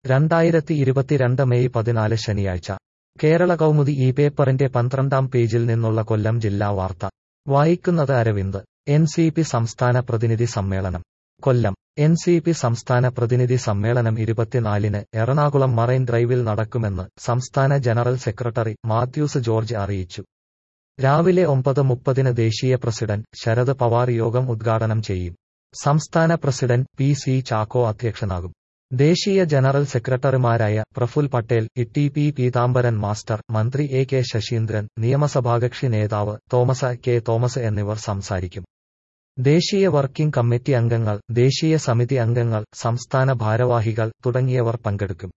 രണ്ടായിരത്തി ഇരുപത്തിരണ്ട് മെയ് പതിനാല് ശനിയാഴ്ച കേരള കൗമുദി ഈ പേപ്പറിന്റെ പന്ത്രണ്ടാം പേജിൽ നിന്നുള്ള കൊല്ലം ജില്ലാ വാർത്ത വായിക്കുന്നത് അരവിന്ദ് എൻ സി പി സംസ്ഥാന പ്രതിനിധി സമ്മേളനം കൊല്ലം എൻ സി പി സംസ്ഥാന പ്രതിനിധി സമ്മേളനം ഇരുപത്തിനാലിന് എറണാകുളം മറൈൻ ഡ്രൈവിൽ നടക്കുമെന്ന് സംസ്ഥാന ജനറൽ സെക്രട്ടറി മാത്യൂസ് ജോർജ് അറിയിച്ചു രാവിലെ ഒമ്പത് മുപ്പതിന് ദേശീയ പ്രസിഡന്റ് ശരത് പവാർ യോഗം ഉദ്ഘാടനം ചെയ്യും സംസ്ഥാന പ്രസിഡന്റ് പി സി ചാക്കോ അധ്യക്ഷനാകും ദേശീയ ജനറൽ സെക്രട്ടറിമാരായ Praful Patel E P Peethambaran master മന്ത്രി എ കെ ശശീന്ദ്രൻ നിയമസഭാകക്ഷി നേതാവ് തോമസ് കെ തോമസ് എന്നിവർ സംസാരിക്കും ദേശീയ വർക്കിംഗ് കമ്മിറ്റി അംഗങ്ങൾ ദേശീയ സമിതി അംഗങ്ങൾ സംസ്ഥാന ഭാരവാഹികൾ തുടങ്ങിയവർ പങ്കെടുക്കും